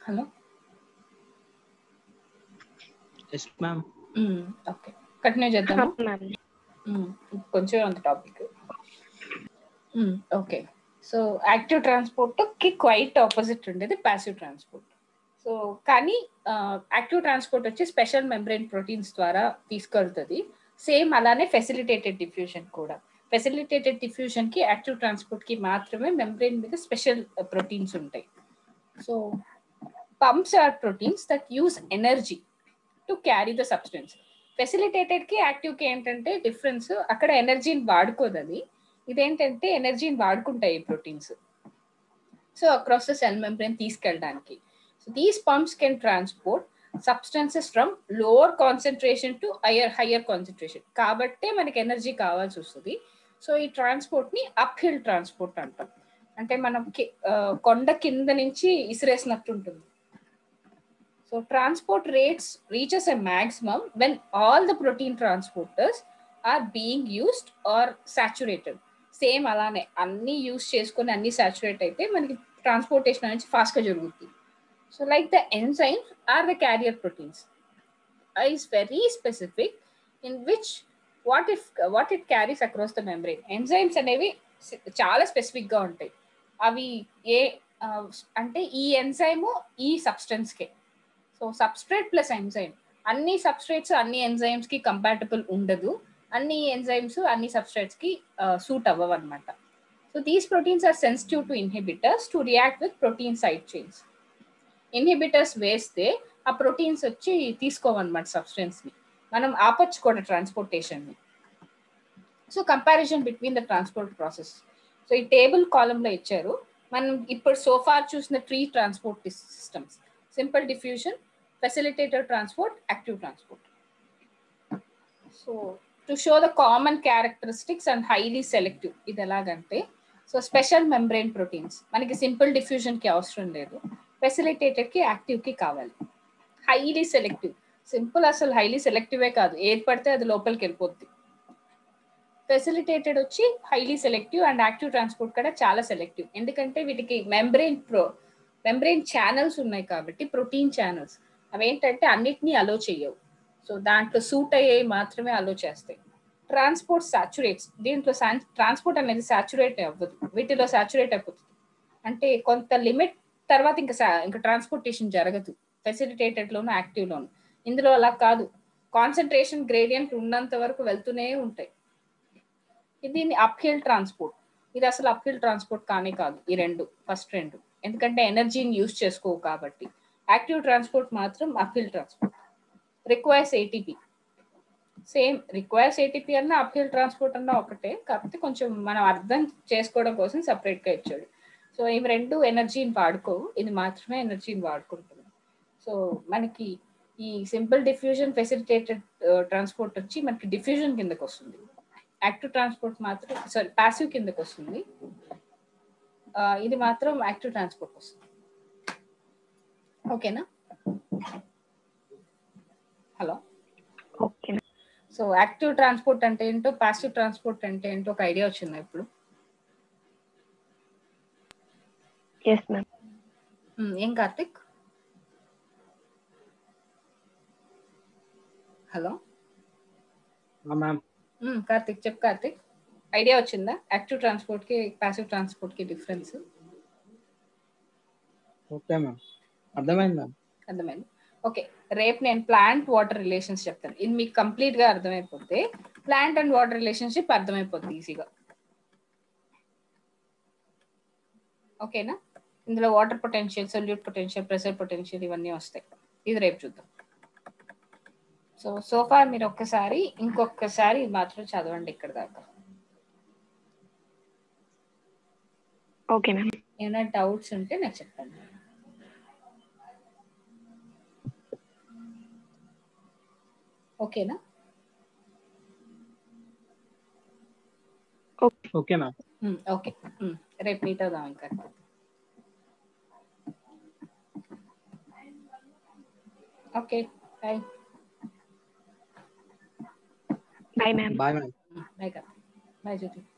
Hello yes ma'am okay continue చేద్దాము ma'am hmm. కొంచెం అంత topic okay so active transport కి క్వైట్ ఆపోజిట్ ఉండేది ప్యాసివ్ ట్రాన్స్పోర్ట్ సో కానీ యాక్టివ్ ట్రాన్స్పోర్ట్ వచ్చి స్పెషల్ మెంబ్రెయిన్ ప్రోటీన్స్ ద్వారా తీసుకెళ్తుంది సేమ్ అలానే ఫెసిలిటేటెడ్ డిఫ్యూజన్ కూడా ఫెసిలిటేటెడ్ డిఫ్యూజన్ కి యాక్టివ్ ట్రాన్స్పోర్ట్ కి మాత్రమే మెంబ్రెయిన్ మీద స్పెషల్ ప్రోటీన్స్ ఉంటాయి so pumps are proteins that use energy to carry the substance facilitated కి యాక్టివ్ కి ఏంటంటే డిఫరెన్స్ అక్కడ ఎనర్జీని వాడుకోదు అది ఇదేంటంటే ఎనర్జీని వాడుకుంటాయి ఈ proteins so across the cell membrane తీసుకెళ్ళడానికి so these pumps can transport substances from lower concentration to higher higher concentration కాబట్టే మనకి ఎనర్జీ కావాల్సి వస్తుంది సో ఈ ట్రాన్స్పోర్ట్ ని అప్ హిల్ ట్రాన్స్పోర్ట్ అంటాం అంటే మనం కి- ఆ, కొండ కింద నుంచి ఇసిరేసినట్టు ఉంటుంది so transport rates reaches a maximum when all the protein transporters are being used or saturated same అలానే అన్ని యూస్ చేసుకొని అన్ని సాచురేట్ అయితే మనకి ట్రాన్స్పోర్టేషన్ అనేది ఫాస్ట్ గా జరుగుతుంది so like the enzymes are the carrier proteins is very specific in which what if what it carries across the membrane enzymes అనేవి సి- చాలా స్పెసిఫిక్ గా ఉంటాయి అవి ఏ ఆ, అంటే ఈ ఎంజైమ్ ఈ సబ్స్టెన్స్ కే సో సబ్స్ట్రేట్ ప్లస్ ఎంజైమ్ అన్ని సబ్స్ట్రేట్స్ అన్ని ఎంజైమ్స్ కి కంపాటబుల్ ఉండదు అన్ని ఎంజైమ్స్ అన్ని సబ్స్ట్రేట్స్ కి సూట్ అవ్వవు అనమాట so these proteins are sensitive to inhibitors to react with protein side chains inhibitors వేస్తే ఆ ప్రోటీన్స్ వచ్చి తీసుకోవన్నమాట సబ్స్టెన్స్ ని మనం ఆపచ్చు కూడా ట్రాన్స్పోర్టేషన్ ని so comparison between the transport process so ఈ టేబుల్ కాలం లో ఇచ్చారు మనం ఇప్పుడు సోఫార్ చూసిన three transport systems simple diffusion facilitated transport active transport so to show the common characteristics and highly selective ఇది ఎలాగంటే సో స్పెషల్ మెంబ్రెయిన్ ప్రోటీన్స్ మనకి simple diffusion కి అవసరం లేదు ఫెసిలిటేటెడ్ కి యాక్టివ్ కి కావాలి హైలీ సెలెక్టివ్ సింపుల్ అసలు హైలీ సెలెక్టివే కాదు ఏది పడితే అది లోపలికి వెళ్ళిపోద్ది ఫెసిలిటేటెడ్ వచ్చి highly selective and active transport కూడా చాలా సెలెక్టివ్ ఎందుకంటే వీటికి మెంబ్రెయిన్ ప్రో మెంబ్రెయిన్ ఛానల్స్ ఉన్నాయి కాబట్టి ప్రోటీన్ ఛానల్స్ అవేంటంటే అన్నిటినీ అలో చేయవు సో దాంట్లో సూట్ అయ్యేవి మాత్రమే అలో చేస్తాయి ట్రాన్స్పోర్ట్ సాచురేట్స్ దీంట్లో ట్రాన్స్పోర్ట్ అనేది సాచురేట్ అవ్వదు వీటిలో సాచురేట్ అయిపోతుంది అంటే కొంత లిమిట్ తర్వాత ఇంకా sa- ఇంకా ట్రాన్స్పోర్టేషన్ జరగదు ఫెసిలిటేటెడ్ లోను యాక్టివ్ లోను ఇందులో అలా కాదు కాన్సన్ట్రేషన్ గ్రేడియంట్ ఉన్నంత వరకు వెళ్తూనే ఉంటాయి ఇది అప్ హిల్ ట్రాన్స్పోర్ట్ ఇది అసలు అప్ హిల్ ట్రాన్స్పోర్ట్ కానే కాదు ఈ రెండు ఫస్ట్ రెండు ఎందుకంటే ఎనర్జీని యూజ్ చేసుకోవు కాబట్టి యాక్టివ్ ట్రాన్స్పోర్ట్ మాత్రం uphill transport requires ATP same requires ATP అన్న అప్ హిల్ ట్రాన్స్పోర్ట్ అన్న ఒకటే కాకపోతే కొంచెం మనం అర్థం చేసుకోవడం కోసం separate గా ఇచ్చాడు సో ఇవి రెండు ఎనర్జీని వాడుకోవు ఇది మాత్రమే ఎనర్జీని వాడుకుంటుంది సో మనకి ఈ సింపుల్ డిఫ్యూజన్ ఫెసిలిటేటెడ్ ట్రాన్స్పోర్ట్ వచ్చి మనకి డిఫ్యూజన్ కిందకి వస్తుంది యాక్టివ్ ట్రాన్స్పోర్ట్ మాత్రం సారీ ప్యాసివ్ కిందకి వస్తుంది ఆ, ఇది మాత్రం యాక్టివ్ ట్రాన్స్పోర్ట్ వస్తుంది ఓకేనా hello okay so active transport అంటే ఏంటో పాసివ్ ట్రాన్స్పోర్ట్ అంటే ఏంటో ఒక ఐడియా వచ్చిందా ఇప్పుడు ఎస్ మ్యామ్ ఉమ్, ఏం Karthik hello ma'am um, Karthik చెప్పు కార్తిక్ ఐడియా వచ్చిందా యాక్టివ్ ట్రాన్స్పోర్ట్ కి పాసివ్ ట్రాన్స్పోర్ట్ కి డిఫరెన్స్ ఓకే మ్యామ్ అర్థమైంది మ్యామ్ అర్థమైంది ఓకే రేపు నేను ప్లాంట్ వాటర్ రిలేషన్స్ చెప్తాను ఇది మీకు కంప్లీట్ గా అర్థమైపోతే ప్లాంట్ అండ్ వాటర్ రిలేషన్షిప్ అర్థమైపోతుంది ఈజీగా ఓకేనా ఇందులో water potential solute potential pressure potential ఇవన్నీ వస్తాయి ఇది రేపు చూద్దాం సో సోఫా మీరు ఒక్కసారి ఇంకొకసారి ఇది మాత్రం చదవండి ఇక్కడ దాకా ఓకే మ్యామ్ ఏమైనా డౌట్స్ ఉంటే నాకు చెప్పండి ఓకేనా okay ma'am um, okay um, రేపు మీట్ అవుదాం ఇంకా okay bye bye ma'am bye ma'am bye కదా బాయ్ జ్యోతి